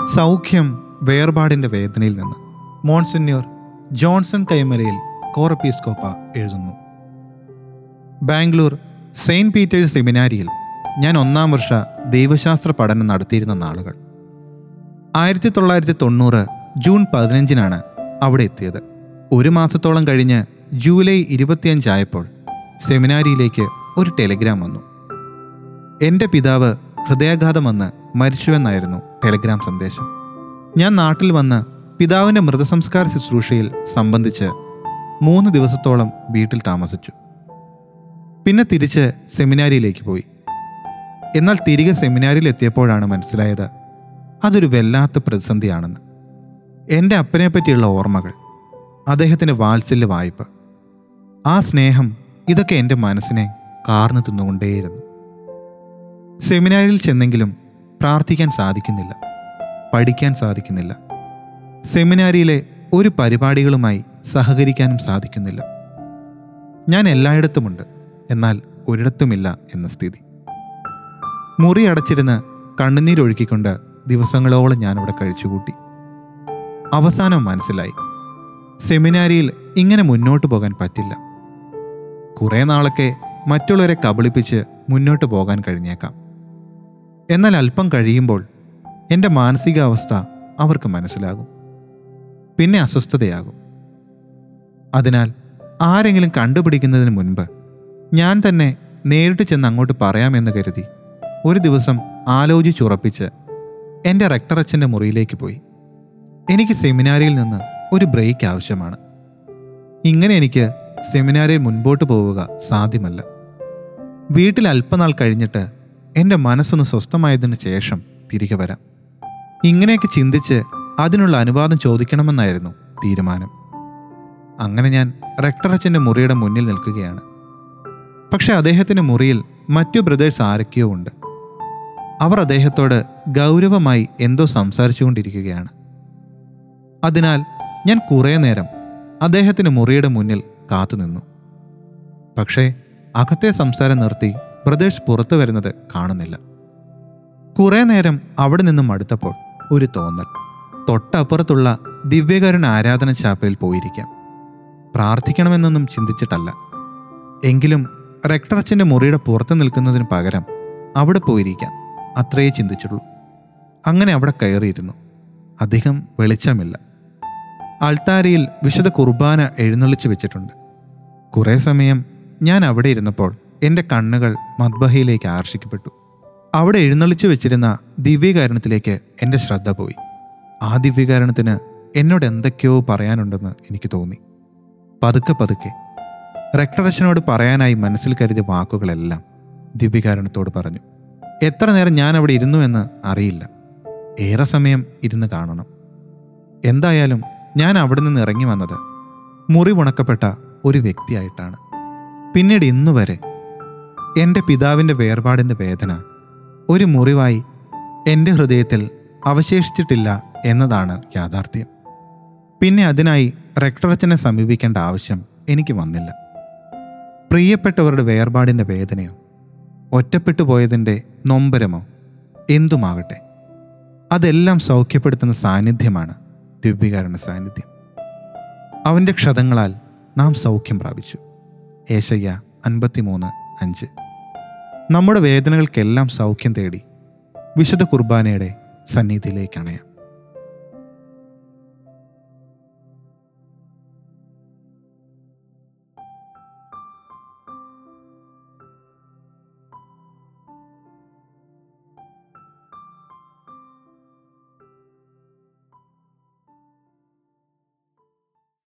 സൗഖ്യം വേർപാടിൻ്റെ വേദനയിൽ നിന്ന് മോൺസിന്യൂർ ജോൺസൺ കൈമലയിൽ കോറപ്പീസ്കോപ്പ എഴുതുന്നു ബാംഗ്ലൂർ സെയിൻറ്റ് പീറ്റേഴ്സ് സെമിനാരിയിൽ ഞാൻ ഒന്നാം വർഷ ദൈവശാസ്ത്ര പഠനം നടത്തിയിരുന്ന നാളുകൾ ആയിരത്തി തൊള്ളായിരത്തി തൊണ്ണൂറ് ജൂൺ പതിനഞ്ചിനാണ് അവിടെ എത്തിയത് ഒരു മാസത്തോളം കഴിഞ്ഞ് ജൂലൈ ഇരുപത്തിയഞ്ചായപ്പോൾ സെമിനാരിയിലേക്ക് ഒരു ടെലിഗ്രാം വന്നു എൻ്റെ പിതാവ് ഹൃദയാഘാതം വന്ന് മരിച്ചുവെന്നായിരുന്നു ടെലിഗ്രാം സന്ദേശം ഞാൻ നാട്ടിൽ വന്ന് പിതാവിൻ്റെ മൃതസംസ്കാര ശുശ്രൂഷയിൽ സംബന്ധിച്ച് മൂന്ന് ദിവസത്തോളം വീട്ടിൽ താമസിച്ചു പിന്നെ തിരിച്ച് സെമിനാരിയിലേക്ക് പോയി എന്നാൽ തിരികെ സെമിനാരിയിൽ എത്തിയപ്പോഴാണ് മനസ്സിലായത് അതൊരു വല്ലാത്ത പ്രതിസന്ധിയാണെന്ന് എൻ്റെ അപ്പനെ പറ്റിയുള്ള ഓർമ്മകൾ അദ്ദേഹത്തിൻ്റെ വാത്സല്യ വായ്പ ആ സ്നേഹം ഇതൊക്കെ എൻ്റെ മനസ്സിനെ കാർന്നു തിന്നുകൊണ്ടേയിരുന്നു സെമിനാരിൽ ചെന്നെങ്കിലും പ്രാർത്ഥിക്കാൻ സാധിക്കുന്നില്ല പഠിക്കാൻ സാധിക്കുന്നില്ല സെമിനാരിയിലെ ഒരു പരിപാടികളുമായി സഹകരിക്കാനും സാധിക്കുന്നില്ല ഞാൻ എല്ലായിടത്തുമുണ്ട് എന്നാൽ ഒരിടത്തുമില്ല എന്ന സ്ഥിതി മുറി അടച്ചിരുന്ന് കണ്ണുനീരൊഴുക്കിക്കൊണ്ട് ദിവസങ്ങളോളം ഞാനവിടെ കഴിച്ചുകൂട്ടി അവസാനം മനസ്സിലായി സെമിനാരിയിൽ ഇങ്ങനെ മുന്നോട്ട് പോകാൻ പറ്റില്ല കുറേ നാളൊക്കെ മറ്റുള്ളവരെ കബളിപ്പിച്ച് മുന്നോട്ട് പോകാൻ കഴിഞ്ഞേക്കാം എന്നാൽ അല്പം കഴിയുമ്പോൾ എൻ്റെ മാനസികാവസ്ഥ അവർക്ക് മനസ്സിലാകും പിന്നെ അസ്വസ്ഥതയാകും അതിനാൽ ആരെങ്കിലും കണ്ടുപിടിക്കുന്നതിന് മുൻപ് ഞാൻ തന്നെ നേരിട്ട് ചെന്ന് അങ്ങോട്ട് പറയാമെന്ന് കരുതി ഒരു ദിവസം ആലോചിച്ചുറപ്പിച്ച് എൻ്റെ റെക്ടറച്ചൻ്റെ മുറിയിലേക്ക് പോയി എനിക്ക് സെമിനാരിയിൽ നിന്ന് ഒരു ബ്രേക്ക് ആവശ്യമാണ് ഇങ്ങനെ എനിക്ക് സെമിനാരിയിൽ മുൻപോട്ട് പോവുക സാധ്യമല്ല വീട്ടിൽ അല്പനാൾ കഴിഞ്ഞിട്ട് എൻ്റെ മനസ്സൊന്ന് സ്വസ്ഥമായതിനു ശേഷം തിരികെ വരാം ഇങ്ങനെയൊക്കെ ചിന്തിച്ച് അതിനുള്ള അനുവാദം ചോദിക്കണമെന്നായിരുന്നു തീരുമാനം അങ്ങനെ ഞാൻ റെക്ടറച്ചൻ്റെ മുറിയുടെ മുന്നിൽ നിൽക്കുകയാണ് പക്ഷെ അദ്ദേഹത്തിൻ്റെ മുറിയിൽ മറ്റു ബ്രദേഴ്സ് ആരൊക്കെയോ ഉണ്ട് അവർ അദ്ദേഹത്തോട് ഗൗരവമായി എന്തോ സംസാരിച്ചുകൊണ്ടിരിക്കുകയാണ് അതിനാൽ ഞാൻ കുറേ നേരം അദ്ദേഹത്തിൻ്റെ മുറിയുടെ മുന്നിൽ കാത്തുനിന്നു പക്ഷേ അകത്തെ സംസാരം നിർത്തി ബ്രദേഴ്സ് പുറത്തു വരുന്നത് കാണുന്നില്ല കുറേ നേരം അവിടെ നിന്നും അടുത്തപ്പോൾ ഒരു തോന്നൽ തൊട്ടപ്പുറത്തുള്ള ദിവ്യകരുണ ആരാധന ചാപ്പയിൽ പോയിരിക്കാം പ്രാർത്ഥിക്കണമെന്നൊന്നും ചിന്തിച്ചിട്ടല്ല എങ്കിലും റെക്ടറച്ചൻ്റെ മുറിയുടെ പുറത്ത് നിൽക്കുന്നതിന് പകരം അവിടെ പോയിരിക്കാം അത്രയേ ചിന്തിച്ചുള്ളൂ അങ്ങനെ അവിടെ കയറിയിരുന്നു അധികം വെളിച്ചമില്ല അൾത്താരയിൽ വിശുദ്ധ കുർബാന എഴുന്നള്ളിച്ചു വെച്ചിട്ടുണ്ട് കുറേ സമയം ഞാൻ അവിടെ ഇരുന്നപ്പോൾ എൻ്റെ കണ്ണുകൾ മദ്ബഹയിലേക്ക് ആകർഷിക്കപ്പെട്ടു അവിടെ എഴുന്നള്ളിച്ചു വെച്ചിരുന്ന ദിവ്യകാരണത്തിലേക്ക് എൻ്റെ ശ്രദ്ധ പോയി ആ ദിവ്യകാരണത്തിന് എന്നോട് എന്തൊക്കെയോ പറയാനുണ്ടെന്ന് എനിക്ക് തോന്നി പതുക്കെ പതുക്കെ റെക്ടറച്ചനോട് പറയാനായി മനസ്സിൽ കരുതിയ വാക്കുകളെല്ലാം ദിവ്യകാരണത്തോട് പറഞ്ഞു എത്ര നേരം ഞാൻ അവിടെ ഇരുന്നു എന്ന് അറിയില്ല ഏറെ സമയം ഇരുന്ന് കാണണം എന്തായാലും ഞാൻ അവിടെ നിന്ന് ഇറങ്ങി വന്നത് മുറിവുണക്കപ്പെട്ട ഒരു വ്യക്തിയായിട്ടാണ് പിന്നീട് ഇന്നുവരെ എൻ്റെ പിതാവിൻ്റെ വേർപാടിൻ്റെ വേദന ഒരു മുറിവായി എൻ്റെ ഹൃദയത്തിൽ അവശേഷിച്ചിട്ടില്ല എന്നതാണ് യാഥാർത്ഥ്യം പിന്നെ അതിനായി റെക്ടറച്ചനെ സമീപിക്കേണ്ട ആവശ്യം എനിക്ക് വന്നില്ല പ്രിയപ്പെട്ടവരുടെ വേർപാടിൻ്റെ വേദനയോ ഒറ്റപ്പെട്ടു പോയതിൻ്റെ നൊമ്പരമോ എന്തുമാകട്ടെ അതെല്ലാം സൗഖ്യപ്പെടുത്തുന്ന സാന്നിധ്യമാണ് ദിവ്യകാരണ സാന്നിധ്യം അവൻ്റെ ക്ഷതങ്ങളാൽ നാം സൗഖ്യം പ്രാപിച്ചു ഏശയ്യ അൻപത്തിമൂന്ന് അഞ്ച് നമ്മുടെ വേദനകൾക്കെല്ലാം സൗഖ്യം തേടി വിശുദ്ധ കുർബാനയുടെ സന്നിധിയിലേക്ക് അണയാം